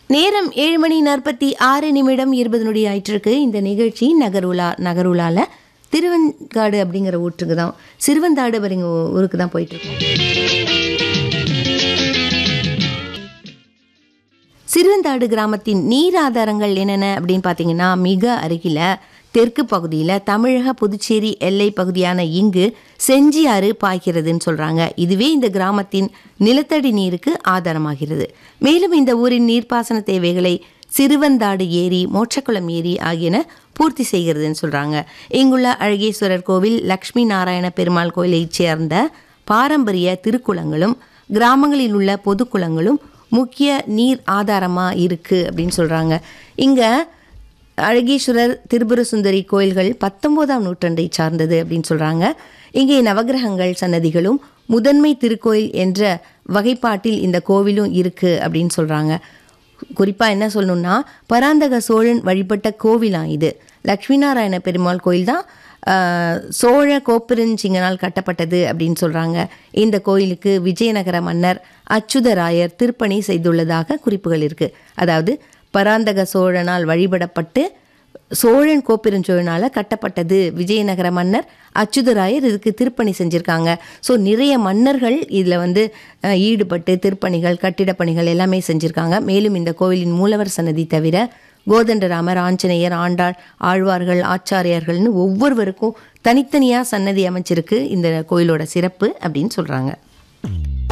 நேரம் ஏழு மணி நாற்பத்தி ஆறு நிமிடம் இருபது நொடி ஆயிட்டிருக்கு இந்த நிகழ்ச்சி நகருலா நகருலால திருவெண்காடு அப்படிங்கிற ஊற்றுக்கு தான் சிறுவந்தாடு அப்படிங்கிற ஊ- ஊருக்கு தான் போயிட்டு இருக்கோம் சிறுவந்தாடு கிராமத்தின் நீர் ஆதாரங்கள் என்னென்ன அப்படின்னு பார்த்தீங்கன்னா மிக அருகில தெற்கு பகுதியில் தமிழக புதுச்சேரி எல்லை பகுதியான இங்கு செஞ்சி ஆறு பாய்கிறதுன்னு சொல்கிறாங்க இதுவே இந்த கிராமத்தின் நிலத்தடி நீருக்கு ஆதாரமாகிறது மேலும் இந்த ஊரின் நீர்ப்பாசன தேவைகளை சிறுவந்தாடு ஏரி மோட்சக்குளம் ஏரி ஆகியன பூர்த்தி செய்கிறதுன்னு சொல்கிறாங்க இங்குள்ள அழகேஸ்வரர் கோவில் லக்ஷ்மி நாராயண பெருமாள் கோயிலைச் சேர்ந்த பாரம்பரிய திருக்குளங்களும் கிராமங்களில் உள்ள பொதுக்குளங்களும் முக்கிய நீர் ஆதாரமாக இருக்குது அப்படின்னு சொல்கிறாங்க இங்கே அழகீஸ்வரர் திரிபுர சுந்தரி கோயில்கள் பத்தொம்போதாம் நூற்றாண்டை சார்ந்தது அப்படின்னு சொல்கிறாங்க இங்கே நவக்கிரகங்கள் சன்னதிகளும் முதன்மை திருக்கோயில் என்ற வகைப்பாட்டில் இந்த கோவிலும் இருக்குது அப்படின்னு சொல்கிறாங்க குறிப்பாக என்ன சொல்லணும்னா பராந்தக சோழன் வழிபட்ட கோவிலாம் இது லக்ஷ்மி நாராயண பெருமாள் கோயில் தான் ஆஹ், சோழ கோப்பெருஞ்சிங்கனால் கட்டப்பட்டது அப்படின்னு சொல்கிறாங்க இந்த கோயிலுக்கு விஜயநகர மன்னர் அச்சுதராயர் திருப்பணி செய்துள்ளதாக குறிப்புகள் இருக்குது அதாவது பராந்தக சோழனால் வழிபடப்பட்டு சோழன் கோப்பெருஞ்சோழனால் கட்டப்பட்டது விஜயநகர மன்னர் அச்சுதராயர் இதுக்கு திருப்பணி செஞ்சுருக்காங்க ஸோ நிறைய மன்னர்கள் இதில் வந்து அஹ், ஈடுபட்டு திருப்பணிகள் கட்டிடப் பணிகள் எல்லாமே செஞ்சுருக்காங்க மேலும் இந்த கோவிலின் மூலவர் சன்னதி தவிர கோதண்டராமர் ஆஞ்சநேயர் ஆண்டாள் ஆழ்வார்கள் ஆச்சாரியார்கள்னு ஒவ்வொருவருக்கும் தனித்தனியாக சன்னதி அமைச்சிருக்கு இந்த கோயிலோட சிறப்பு அப்படின்னு சொல்கிறாங்க